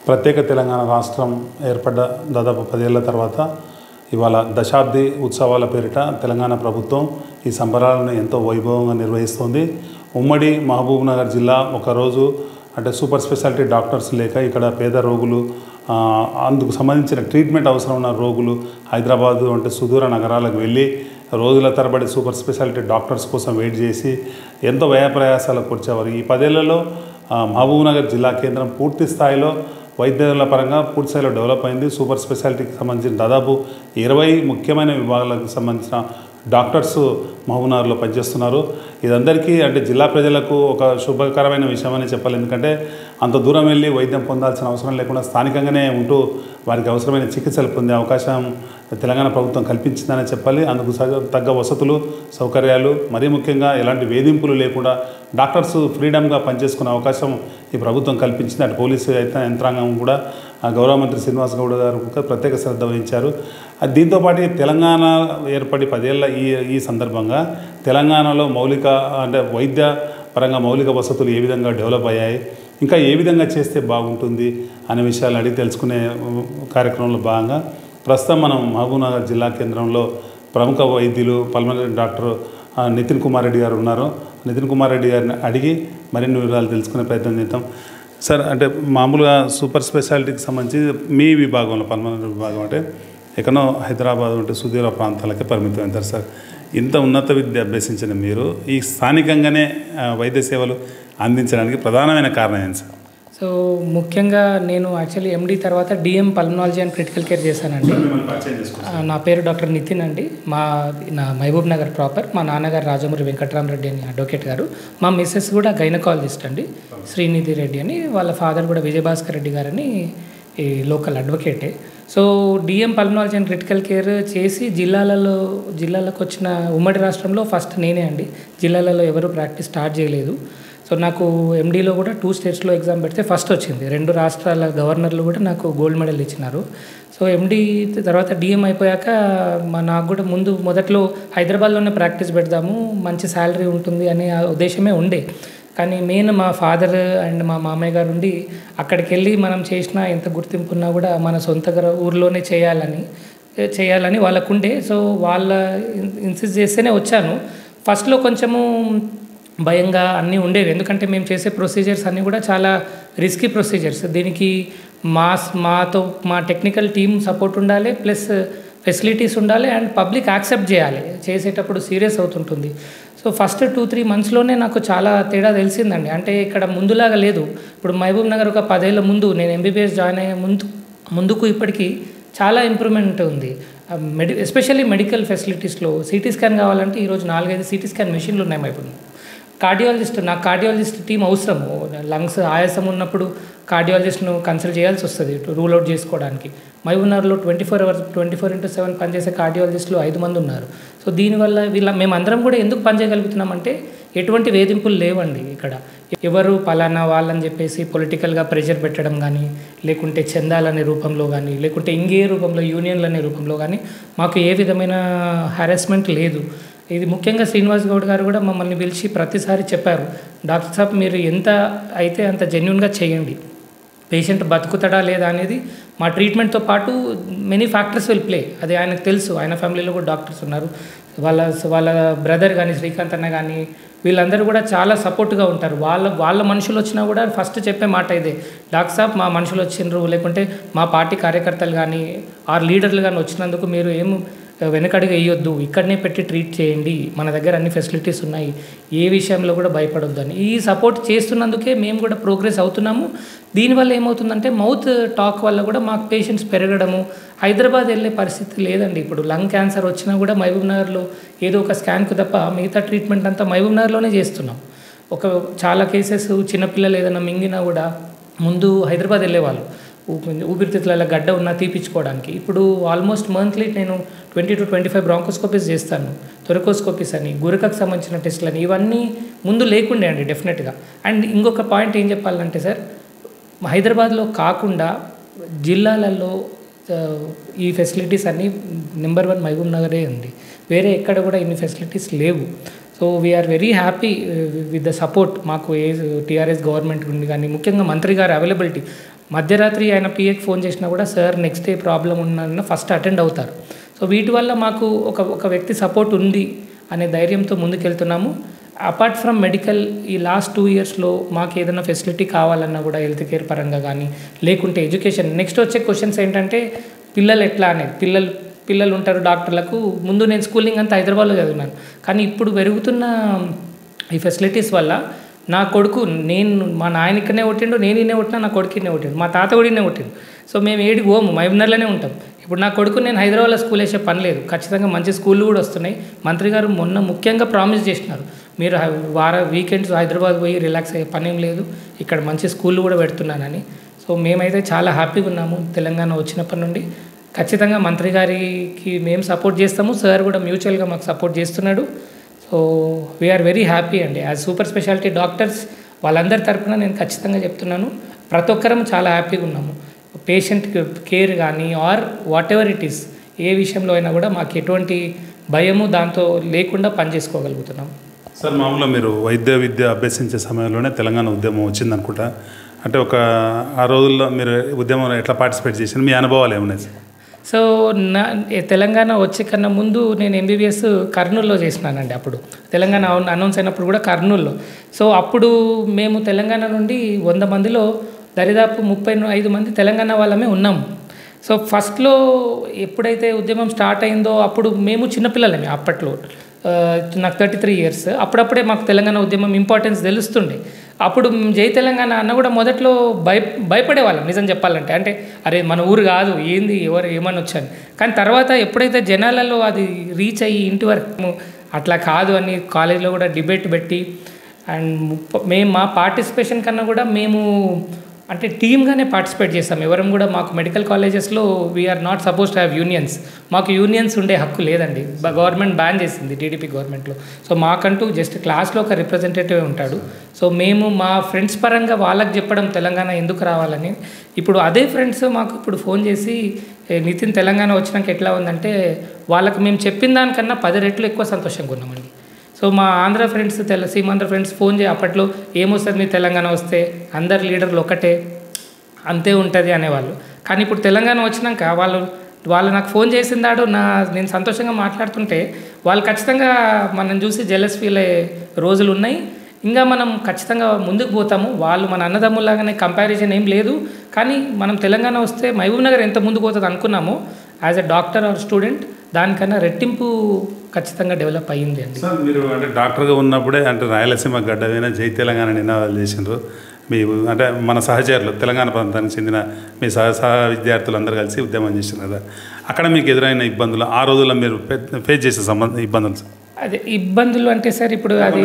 ప్రత్యేక తెలంగాణ రాష్ట్రం ఏర్పడ్డ దాదాపు పదేళ్ల తర్వాత ఇవాళ దశాబ్ది ఉత్సవాల పేరిట తెలంగాణ ప్రభుత్వం ఈ సంబరాలను ఎంతో వైభవంగా నిర్వహిస్తోంది ఉమ్మడి మహబూబ్ నగర్ జిల్లా ఒకరోజు అంటే సూపర్ స్పెషాలిటీ డాక్టర్స్ లేక ఇక్కడ పేద రోగులు ఆ, అందుకు సంబంధించిన ట్రీట్మెంట్ అవసరం ఉన్న రోగులు హైదరాబాదు అంటే సుదూర నగరాలకు వెళ్ళి రోజుల తరబడి సూపర్ స్పెషాలిటీ డాక్టర్స్ కోసం వెయిట్ చేసి ఎంతో వ్యయ ప్రయాసాలకు వచ్చేవారు ఈ పదేళ్లలో ఆ, మహబూబ్నగర్ జిల్లా కేంద్రం పూర్తి స్థాయిలో వైద్యుల పరంగా పూర్తి స్థాయిలో డెవలప్ అయింది సూపర్ స్పెషాలిటీకి సంబంధించిన దాదాపు ఇరవై ముఖ్యమైన విభాగాలకు సంబంధించిన డాక్టర్స్ మహబూబ్నగర్లో పనిచేస్తున్నారు ఇదందరికీ అంటే జిల్లా ప్రజలకు ఒక శుభకరమైన విషయం అని చెప్పాలి ఎందుకంటే అంత దూరం వెళ్ళి వైద్యం పొందాల్సిన అవసరం లేకుండా స్థానికంగానే ఉంటూ వారికి అవసరమైన చికిత్సలు పొందే అవకాశం తెలంగాణ ప్రభుత్వం కల్పించిందని చెప్పాలి అందుకు సగ- తగ్గ వసతులు సౌకర్యాలు మరీ ముఖ్యంగా ఎలాంటి వేధింపులు లేకుండా డాక్టర్స్ ఫ్రీడమ్గా పనిచేసుకునే అవకాశం ఈ ప్రభుత్వం కల్పించింది అటు పోలీసు అయితే యంత్రాంగం కూడా ఆ గౌరవ మంత్రి శ్రీనివాస్ గౌడ్ గారు కూడా ప్రత్యేక శ్రద్ధ వహించారు ఆ దీంతోపాటు తెలంగాణ ఏర్పడి పదేళ్ల ఈ ఈ సందర్భంగా తెలంగాణలో మౌలిక అంటే వైద్య పరంగా మౌలిక వసతులు ఏ విధంగా డెవలప్ అయ్యాయి ఇంకా ఏ విధంగా చేస్తే బాగుంటుంది అనే విషయాలు అడిగి తెలుసుకునే ఉ, కార్యక్రమంలో భాగంగా ప్రస్తుతం మనం మహబూబ్నగర్ జిల్లా కేంద్రంలో ప్రముఖ వైద్యులు పల్మనరీ డాక్టర్ ఆ, నితిన్ కుమార్ రెడ్డి గారు ఉన్నారు నితిన్ కుమార్ రెడ్డి గారిని అడిగి మరిన్ని వివరాలు తెలుసుకునే ప్రయత్నం చేద్దాం సార్ అంటే మామూలుగా సూపర్ స్పెషాలిటీకి సంబంధించి మీ విభాగంలో పల్మనరీ విభాగం అంటే ఎక్కడో హైదరాబాద్ అంటే సుదూర ప్రాంతాలకే పరిమితం అవుతారు సార్ ఇంత ఉన్నత విద్య అభ్యసించిన మీరు ఈ స్థానికంగానే ఆ, వైద్య సేవలు అందించడానికి ప్రధానమైన కారణం ఏంటి సార్ సో ముఖ్యంగా నేను యాక్చువల్లీ ఎండి తర్వాత DM pulmonology and critical care చేశానండి ఆ, నా పేరు డాక్టర్ నితిన్ అండి మా నా మహబూబ్ నగర్ ప్రాపర్ మా నాన్నగారు రాజమూరి వెంకటరామరెడ్డి అని అడ్వకేట్ గారు మా మిస్సెస్ కూడా గైనకాలజిస్ట్ అండి శ్రీనిధి రెడ్డి అని వాళ్ళ ఫాదర్ కూడా విజయభాస్కర్ రెడ్డి గారని ఈ లోకల్ అడ్వకేటే so DM pulmonology and critical care చేసి జిల్లాలలో జిల్లాలకు వచ్చిన ఉమ్మడి రాష్ట్రంలో ఫస్ట్ నేనే అండి జిల్లాలలో ఎవరు ప్రాక్టీస్ స్టార్ట్ చేయలేదు సో నాకు ఎండీలో కూడా టూ స్టేట్స్లో ఎగ్జామ్ పెడితే ఫస్ట్ వచ్చింది రెండు రాష్ట్రాల గవర్నర్లు కూడా నాకు గోల్డ్ మెడల్ ఇచ్చినారు సో ఎండీ తర్వాత డిఎం అయిపోయాక మా నాకు కూడా ముందు మొదట్లో హైదరాబాద్లోనే ప్రాక్టీస్ పెడదాము మంచి శాలరీ ఉంటుంది అనే ఆ ఉద్దేశమే ఉండే కానీ మెయిన్ మా ఫాదర్ అండ్ మా మామయ్య గారు ఉండి అక్కడికి వెళ్ళి మనం చేసిన ఎంత గుర్తింపు ఉన్నా కూడా మన సొంత గర- ఊర్లోనే చేయాలని చేయాలని వాళ్ళకుండే సో వాళ్ళ ఇన్సిస్ట్ చేస్తేనే వచ్చాను ఫస్ట్లో కొంచెము భయంగా అన్నీ ఉండేవి ఎందుకంటే మేము చేసే ప్రొసీజర్స్ అన్నీ కూడా చాలా రిస్కీ ప్రొసీజర్స్ దీనికి మా మాతో మా టెక్నికల్ టీమ్ సపోర్ట్ ఉండాలి ప్లస్ ఫెసిలిటీస్ ఉండాలి అండ్ పబ్లిక్ యాక్సెప్ట్ చేయాలి చేసేటప్పుడు సీరియస్ అవుతుంటుంది సో ఫస్ట్ టూ త్రీ మంత్స్లోనే నాకు చాలా తేడా తెలిసిందండి అంటే ఇక్కడ ముందులాగా లేదు ఇప్పుడు మహబూబ్ నగర్ ఒక పదేళ్ళ ముందు నేను ఎంబీబీఎస్ జాయిన్ అయ్యే ముందు ముందుకు ఇప్పటికీ చాలా ఇంప్రూవ్మెంట్ ఉంది ఆ, మెడి ఎస్పెషల్లీ మెడికల్ ఫెసిలిటీస్లో సిటీ స్కాన్ కావాలంటే ఈరోజు నాలుగైదు సిటీ స్కాన్ మెషిన్లు ఉన్నాయి మైపు కార్డియాలజిస్ట్ నాకు కార్డియాలజిస్ట్ టీం అవసరము లంగ్స్ ఆయాసం ఉన్నప్పుడు కార్డియాలజిస్ట్ను కన్సల్ట్ చేయాల్సి వస్తుంది రూల్ అవుట్ చేసుకోవడానికి మహబూబ్నగర్లో twenty four hours twenty four into seven పనిచేసే కార్డియాలజిస్టులు ఐదు మంది ఉన్నారు సో దీనివల్ల వీళ్ళ మేమందరం కూడా ఎందుకు పనిచేయగలుగుతున్నామంటే ఎటువంటి వేధింపులు లేవండి ఇక్కడ ఎవరు పలానా వాళ్ళని చెప్పేసి పొలిటికల్గా ప్రెషర్ పెట్టడం కానీ లేకుంటే చందాలనే రూపంలో కానీ లేకుంటే ఇంకే రూపంలో యూనియన్లు అనే రూపంలో కానీ మాకు ఏ విధమైన హారాస్మెంట్ లేదు ఇది ముఖ్యంగా శ్రీనివాస్ గౌడ్ గారు కూడా మమ్మల్ని పిలిచి ప్రతిసారి చెప్పారు డాక్టర్ సాబ్ మీరు ఎంత అయితే అంత జెన్యున్గా చేయండి పేషెంట్ బతుకుతాడా లేదా అనేది మా ట్రీట్మెంట్తో పాటు మెనీ ఫ్యాక్టర్స్ విల్ ప్లే అది ఆయనకు తెలుసు ఆయన ఫ్యామిలీలో కూడా డాక్టర్స్ ఉన్నారు వాళ్ళ వాళ్ళ బ్రదర్ కానీ శ్రీకాంత్ అన్న కానీ వీళ్ళందరూ కూడా చాలా సపోర్ట్గా ఉంటారు వాళ్ళ వాళ్ళ మనుషులు వచ్చినా కూడా ఫస్ట్ చెప్పే మాట ఇదే డాక్టర్ సాబ్ మా మనుషులు వచ్చిండ్రు లేకుంటే మా పార్టీ కార్యకర్తలు కానీ ఆర్ లీడర్లు కానీ వచ్చినందుకు మీరు ఏం వెనకడుగు వేయొద్దు ఇక్కడనే పెట్టి ట్రీట్ చేయండి మన దగ్గర అన్ని ఫెసిలిటీస్ ఉన్నాయి ఏ విషయంలో కూడా భయపడొద్దు అని ఈ సపోర్ట్ చేస్తున్నందుకే మేము కూడా ప్రోగ్రెస్ అవుతున్నాము దీనివల్ల ఏమవుతుందంటే మౌత్ టాక్ వల్ల కూడా మాకు పేషెంట్స్ పెరగడము హైదరాబాద్ వెళ్ళే పరిస్థితి లేదండి ఇప్పుడు లంగ్ క్యాన్సర్ వచ్చినా కూడా మహబూబ్ నగర్లో ఏదో ఒక స్కాన్కు తప్ప మిగతా ట్రీట్మెంట్ అంతా మహబూబ్ నగర్లోనే చేస్తున్నాం ఒక చాలా కేసెస్ చిన్నపిల్లలు ఏదైనా మింగినా కూడా ముందు హైదరాబాద్ వెళ్ళేవాళ్ళు ఊపి- ఊపిరితిత్తుల గడ్డ ఉన్న తీపించుకోవడానికి ఇప్పుడు ఆల్మోస్ట్ మంత్లీ నేను twenty two twenty five bronchoscopies చేస్తాను థొరకోస్కోపీస్ అని గురకకు సంబంధించిన టెస్టులు అని ఇవన్నీ ముందు లేకుండే అండి డెఫినెట్గా అండ్ ఇంకొక పాయింట్ ఏం చెప్పాలంటే సార్ హైదరాబాద్లో కాకుండా జిల్లాలలో ఆ, ఈ ఫెసిలిటీస్ అన్నీ నెంబర్ వన్ మహబూబ్ నగరే ఉంది వేరే ఎక్కడ కూడా ఇన్ని ఫెసిలిటీస్ లేవు so we're very happy with the support మాకు ఏ టీఆర్ఎస్ గవర్నమెంట్ నుండి కానీ ముఖ్యంగా మంత్రి గారి అవైలబిలిటీ మధ్యరాత్రి ఆయన పిఏకి ఫోన్ చేసినా కూడా సార్ నెక్స్ట్ డే ప్రాబ్లం ఉన్న ఫస్ట్ అటెండ్ అవుతారు సో వీటి వల్ల మాకు ఒక ఒక వ్యక్తి సపోర్ట్ ఉంది అనే ధైర్యంతో ముందుకెళ్తున్నాము అపార్ట్ ఫ్రమ్ మెడికల్ ఈ లాస్ట్ టూ ఇయర్స్లో మాకు ఏదైనా ఫెసిలిటీ కావాలన్నా కూడా హెల్త్ కేర్ పరంగా కానీ లేకుంటే ఎడ్యుకేషన్ నెక్స్ట్ వచ్చే క్వశ్చన్స్ ఏంటంటే పిల్లలు ఎట్లా అనేది పిల్లలు పిల్లలు ఉంటారు డాక్టర్లకు ముందు నేను స్కూలింగ్ అంతా హైదరాబాద్లో చదివినాను కానీ ఇప్పుడు పెరుగుతున్న ఈ ఫెసిలిటీస్ వల్ల నా కొడుకు నేను మా నాయన ఇక్కడనే కొట్టిండు నేను ఇన్నే కొట్టినా నా కొడుకు ఇన్నే కొట్టిండు మా తాత కూడా ఇన్నే కొట్టిండు సో మేము ఏడికి పోము మైబనర్లోనే ఉంటాం ఇప్పుడు నా కొడుకు నేను హైదరాబాద్లో స్కూల్ వేసే పని లేదు ఖచ్చితంగా మంచి స్కూళ్ళు కూడా వస్తున్నాయి మంత్రి గారు మొన్న ముఖ్యంగా ప్రామిస్ చేసినారు మీరు హై- వార వీకెండ్స్ హైదరాబాద్ పోయి రిలాక్స్ అయ్యే పని ఏం లేదు ఇక్కడ మంచి స్కూళ్ళు కూడా పెడుతున్నానని సో మేమైతే చాలా హ్యాపీగా ఉన్నాము తెలంగాణ వచ్చినప్పటి నుండి ఖచ్చితంగా మంత్రి గారికి మేము సపోర్ట్ చేస్తాము సార్ కూడా మ్యూచువల్గా మాకు సపోర్ట్ చేస్తున్నాడు సో వీఆర్ వెరీ హ్యాపీ అండి యాజ్ సూపర్ స్పెషాలిటీ డాక్టర్స్ వాళ్ళందరి తరపున నేను ఖచ్చితంగా చెప్తున్నాను ప్రతి ఒక్కరం చాలా హ్యాపీగా ఉన్నాము పేషెంట్ కేర్ కానీ or whatever it is ఏ విషయంలో అయినా కూడా మాకు ఎటువంటి భయము దాంతో లేకుండా పనిచేసుకోగలుగుతున్నాం సార్ మామూలుగా మీరు వైద్య విద్య అభ్యసించే సమయంలోనే తెలంగాణ ఉద్యమం వచ్చిందనుకుంటా అంటే ఒక ఆ రోజుల్లో మీరు ఉద్యమంలో ఎట్లా పార్టిసిపేట్ చేసిన మీ అనుభవాలు ఏమున్నాయి సార్ సో నా ఏ తెలంగాణ వచ్చే కన్నా ముందు నేను ఎంబీబీఎస్ కర్నూలులో చేసినానండి అప్పుడు తెలంగాణ అను- అనౌన్స్ అయినప్పుడు కూడా కర్నూలులో సో అప్పుడు మేము తెలంగాణ నుండి వంద మందిలో దరిదాపు ముప్పై ఐదు మంది తెలంగాణ వాళ్ళమే ఉన్నాము సో ఫస్ట్లో ఎప్పుడైతే ఉద్యమం స్టార్ట్ అయిందో అప్పుడు మేము చిన్నపిల్లలమే అప్పట్లో ఆ, నాకు థర్టీ త్రీ ఇయర్స్ అప్పుడప్పుడే మాకు తెలంగాణ ఉద్యమం ఇంపార్టెన్స్ తెలుస్తుండే అప్పుడు జై తెలంగాణ అన్న కూడా మొదట్లో భయ భయపడేవాళ్ళం నిజం చెప్పాలంటే అంటే అరే మన ఊరు కాదు ఏంది ఎవరు ఏమని వచ్చాను కానీ తర్వాత ఎప్పుడైతే జనాలలో అది రీచ్ అయ్యి ఇంటి వరకు అట్లా కాదు అని కాలేజ్లో కూడా డిబేట్ పెట్టి అండ్ ముప్ప- మేము మా పార్టిసిపేషన్ కన్నా కూడా మేము అంటే టీమ్గానే పార్టిసిపేట్ చేస్తాం ఎవరం కూడా మాకు మెడికల్ కాలేజెస్లో we're not suppose to have unions మాకు యూనియన్స్ ఉండే హక్కు లేదండి గవర్నమెంట్ బ్యాన్ చేసింది టీడీపీ గవర్నమెంట్లో సో మాకంటూ జస్ట్ క్లాస్లో ఒక రిప్రజెంటేటివ్ ఉంటాడు సో మేము మా ఫ్రెండ్స్ పరంగా వాళ్ళకి చెప్పడం తెలంగాణ ఎందుకు రావాలని ఇప్పుడు అదే ఫ్రెండ్స్ మాకు ఇప్పుడు ఫోన్ చేసి "ఏ, నితిన్ తెలంగాణ వచ్చినాక ఎట్లా ఉందంటే వాళ్ళకి మేము చెప్పిన దానికన్నా పది రెట్లు ఎక్కువ సంతోషంగా ఉన్నామండి సో మా ఆంధ్ర ఫ్రెండ్స్ తెల సీమాంధ్ర ఫ్రెండ్స్ ఫోన్ చేయి అప్పట్లో ఏమొస్తుంది మీ తెలంగాణ వస్తే అందరు లీడర్లు ఒకటే అంతే ఉంటుంది అనేవాళ్ళు కానీ ఇప్పుడు తెలంగాణ వచ్చినాక వాళ్ళు వాళ్ళు నాకు ఫోన్ చేసిందాడు నా నేను సంతోషంగా మాట్లాడుతుంటే వాళ్ళు ఖచ్చితంగా మనం చూసి జెలస్ ఫీల్ అయ్యే రోజులు ఉన్నాయి ఇంకా మనం ఖచ్చితంగా ముందుకు పోతాము వాళ్ళు మన అన్నదమ్ములాగానే కంపారిజన్ ఏం లేదు కానీ మనం తెలంగాణ వస్తే మహబూబ్ నగర్ ఎంత ముందుకు పోతుంది అనుకున్నామో as a doctor or student దానికన్నా రెట్టింపు ఖచ్చితంగా డెవలప్ అయ్యింది అండి సార్ మీరు అంటే డాక్టర్గా ఉన్నప్పుడే అంటే రాయలసీమ గడ్డమైన జై తెలంగాణ నినాదాలు చేసిండ్రు మీ అంటే మన సహచరులు తెలంగాణ ప్రాంతానికి చెందిన మీ సహ సహ విద్యార్థులు అందరూ కలిసి ఉద్యమం చేసినారు కదా అక్కడ మీకు ఎదురైన ఇబ్బందులు ఆ రోజుల్లో మీరు ఫేస్ చేసే సంబంధ ఇబ్బందులు సార్ అదే ఇబ్బందులు అంటే సార్ ఇప్పుడు అది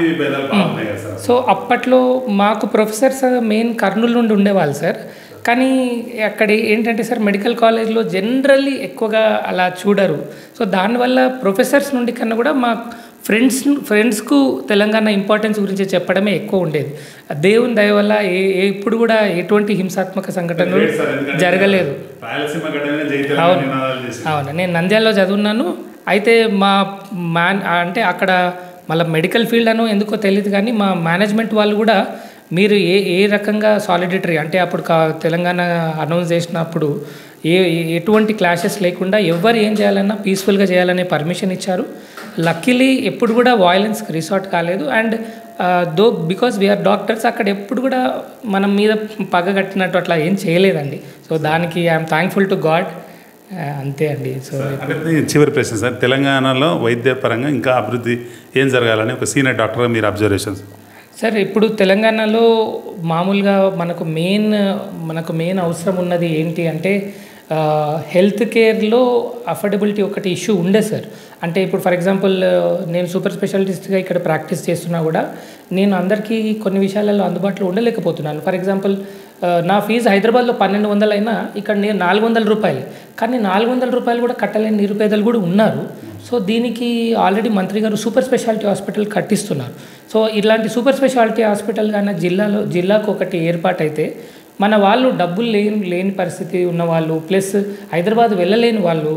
సో అప్పట్లో మాకు ప్రొఫెసర్స్ మెయిన్ కర్నూలు నుండి ఉండేవాళ్ళు సార్ కానీ అక్కడ ఏంటంటే సార్ మెడికల్ కాలేజ్లో జనరల్లీ ఎక్కువగా అలా చూడరు సో దానివల్ల ప్రొఫెసర్స్ నుండి కన్నా కూడా మా ఫ్రెండ్స్ ఫ్రెండ్స్కు తెలంగాణ ఇంపార్టెన్స్ గురించి చెప్పడమే ఎక్కువ ఉండేది దేవుని దయ వల్ల ఏ ఏ- ఇప్పుడు కూడా ఎటువంటి హింసాత్మక సంఘటనలు జరగలేదు రాయలసీమ గడ్డమైన జై అవును. నినాదాలు చేసిండ్రు అవును నేను నంద్యాలలో చదువున్నాను అయితే మా మ్యాన్ అంటే అక్కడ మళ్ళీ మెడికల్ ఫీల్డ్ అనో ఎందుకో తెలియదు కానీ మా మేనేజ్మెంట్ వాళ్ళు కూడా మీరు ఏ ఏ రకంగా సాలిడిటరీ అంటే అప్పుడు కా- తెలంగాణ అనౌన్స్ చేసినప్పుడు ఏ ఏ- ఎటువంటి క్లాషెస్ లేకుండా ఎవరు ఏం చేయాలన్నా పీస్ఫుల్గా చేయాలనే పర్మిషన్ ఇచ్చారు లక్కీలీ ఎప్పుడు కూడా వాయిలెన్స్కి రిసార్ట్ కాలేదు and though because we're doctors అక్కడ ఎప్పుడు కూడా మనం మీద పగ కట్టినట్టు అట్లా ఏం చేయలేదండి సో దానికి ఐఎమ్ థ్యాంక్ఫుల్ టు గాడ్ అంతే అండి సో అంటే ఇది చివరి ప్రశ్న సార్ తెలంగాణలో వైద్య పరంగా ఇంకా అభివృద్ధి ఏం జరగాలని ఒక సీనియర్ డాక్టర్గా మీరు అబ్జర్వేషన్స్ సార్ ఇప్పుడు తెలంగాణలో మామూలుగా మనకు మెయిన్ మనకు మెయిన్ అవసరం ఉన్నది ఏంటి అంటే హెల్త్ కేర్లో అఫోర్డబిలిటీ ఒకటి ఇష్యూ ఉండే సార్ అంటే ఇప్పుడు ఫర్ ఎగ్జాంపుల్ నేను సూపర్ స్పెషాలిస్ట్గా ఇక్కడ ప్రాక్టీస్ చేస్తున్నా కూడా నేను అందరికీ కొన్ని విషయాలలో అందుబాటులో ఉండలేకపోతున్నాను ఫర్ ఎగ్జాంపుల్ నా ఫీజు హైదరాబాద్లో పన్నెండు వందలు అయినా ఇక్కడ నేను నాలుగు వందల రూపాయలు కానీ నాలుగు వందల రూపాయలు కూడా కట్టలేని నిరుపేదలు కూడా ఉన్నారు సో దీనికి ఆల్రెడీ మంత్రి గారు సూపర్ స్పెషాలిటీ హాస్పిటల్ కట్టిస్తున్నారు సో ఇలాంటి సూపర్ స్పెషాలిటీ హాస్పిటల్ కానీ జిల్లాలో జిల్లాకు ఒకటి ఏర్పాటైతే మన వాళ్ళు డబ్బులు లేని లేని పరిస్థితి ఉన్న వాళ్ళు ప్లస్ హైదరాబాద్ వెళ్ళలేని వాళ్ళు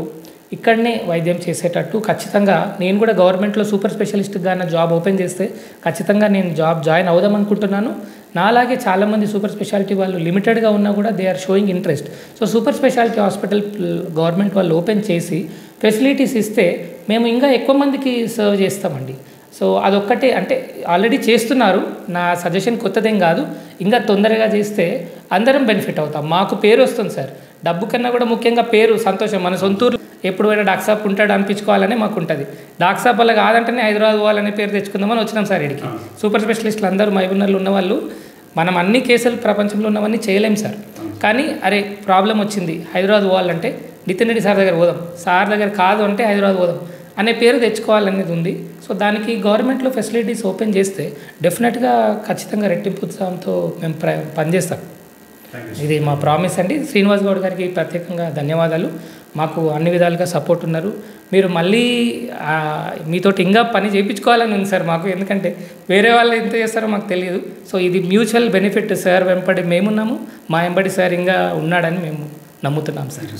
ఇక్కడనే వైద్యం చేసేటట్టు ఖచ్చితంగా నేను కూడా గవర్నమెంట్లో సూపర్ స్పెషలిస్ట్గా నా జాబ్ ఓపెన్ చేస్తే ఖచ్చితంగా నేను జాబ్ జాయిన్ అవుదాం అనుకుంటున్నాను నాలాగే చాలామంది సూపర్ స్పెషాలిటీ వాళ్ళు లిమిటెడ్గా ఉన్నా కూడా they are showing interest so super speciality hospital government వాళ్ళు ఓపెన్ చేసి ఫెసిలిటీస్ ఇస్తే మేము ఇంకా ఎక్కువ మందికి సర్వ్ చేస్తామండి సో అదొక్కటే అంటే ఆల్రెడీ చేస్తున్నారు నా సజెషన్ కొత్తదేం కాదు ఇంకా తొందరగా చేస్తే అందరం బెనిఫిట్ అవుతాం మాకు పేరు వస్తుంది సార్ డబ్బు కన్నా కూడా ముఖ్యంగా పేరు సంతోషం మన సొంతూరు ఎప్పుడు పోయినా డాక్సాప్ ఉంటాడు అనిపించుకోవాలని మాకు ఉంటుంది డాక్సాప్ వల్ల కాదంటేనే హైదరాబాద్ పోవాలనే పేరు తెచ్చుకుందామని వచ్చినాం సార్ ఇడికి సూపర్ స్పెషలిస్టులు అందరూ మైబున్నర్లు ఉన్నవాళ్ళు మనం అన్ని కేసులు ప్రపంచంలో ఉన్నవన్నీ చేయలేం సార్ కానీ అరే ప్రాబ్లం వచ్చింది హైదరాబాద్ పోవాలంటే నితిన్ రెడ్డి సార్ దగ్గర పోదాం సార్ దగ్గర కాదు అంటే హైదరాబాద్ పోదాం అనే పేరు తెచ్చుకోవాలనేది ఉంది సో దానికి గవర్నమెంట్లో ఫెసిలిటీస్ ఓపెన్ చేస్తే డెఫినెట్గా ఖచ్చితంగా రెట్టింపు ఉత్సాహంతో మేము ప్ర పనిచేస్తాం ఇది మా ప్రామిస్ అండి శ్రీనివాస్ గౌడ్ గారికి ప్రత్యేకంగా ధన్యవాదాలు మాకు అన్ని విధాలుగా సపోర్ట్ ఉన్నారు మీరు మళ్ళీ ఆ, మీతోటి ఇంకా పని చేయించుకోవాలని ఉంది సార్ మాకు ఎందుకంటే వేరే వాళ్ళు ఎంత చేస్తారో మాకు తెలియదు సో ఇది మ్యూచువల్ బెనిఫిట్ సార్ వెంబడి మేమున్నాము మా వెంబడి సార్ ఇంకా ఉన్నాడని మేము నమ్ముతున్నాం సార్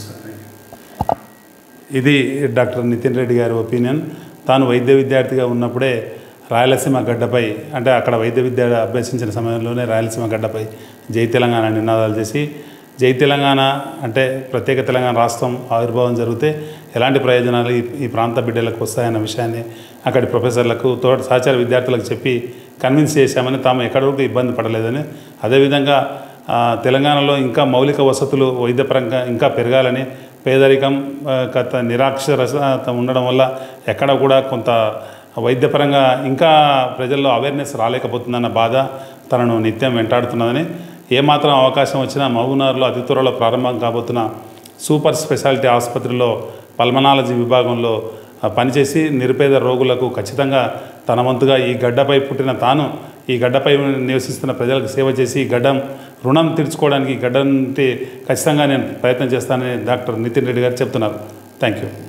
ఇది డాక్టర్ నితిన్ రెడ్డి గారి ఒపీనియన్ తాను వైద్య విద్యార్థిగా ఉన్నప్పుడే రాయలసీమ గడ్డపై అంటే అక్కడ వైద్య విద్య అభ్యసించిన సమయంలోనే రాయలసీమ గడ్డపై జై తెలంగాణ నినాదాలు చేసి జై తెలంగాణ అంటే ప్రత్యేక తెలంగాణ రాష్ట్రం ఆవిర్భావం జరిగితే ఎలాంటి ప్రయోజనాలు ఈ ఈ ప్రాంత బిడ్డలకు వస్తాయన్న విషయాన్ని అక్కడి ప్రొఫెసర్లకు తోటి సహచార విద్యార్థులకు చెప్పి కన్విన్స్ చేశామని తాము ఎక్కడ వరకు ఇబ్బంది పడలేదని అదేవిధంగా ఆ, తెలంగాణలో ఇంకా మౌలిక వసతులు వైద్యపరంగా ఇంకా పెరగాలని పేదరికం ఆ, గత నిరాక్షరత ఉండడం వల్ల ఎక్కడ కూడా కొంత వైద్యపరంగా ఇంకా ప్రజల్లో అవేర్నెస్ రాలేకపోతుందన్న బాధ తనను నిత్యం వెంటాడుతున్నదని ఏమాత్రం అవకాశం వచ్చినా మహబూబ్నగర్లో అతి త్వరలో ప్రారంభం కాబోతున్న సూపర్ స్పెషాలిటీ ఆసుపత్రిలో పల్మనాలజీ విభాగంలో ఆ, పనిచేసి నిరుపేద రోగులకు ఖచ్చితంగా తన వంతుగా ఈ గడ్డపై పుట్టిన తాను ఈ గడ్డపై నివసిస్తున్న ప్రజలకు సేవ చేసి ఈ గడ్డం రుణం తీర్చుకోవడానికి ఈ గడ్డంటి ఖచ్చితంగా నేను ప్రయత్నం చేస్తానని డాక్టర్ నితిన్ రెడ్డి గారు చెప్తున్నారు థ్యాంక్ యూ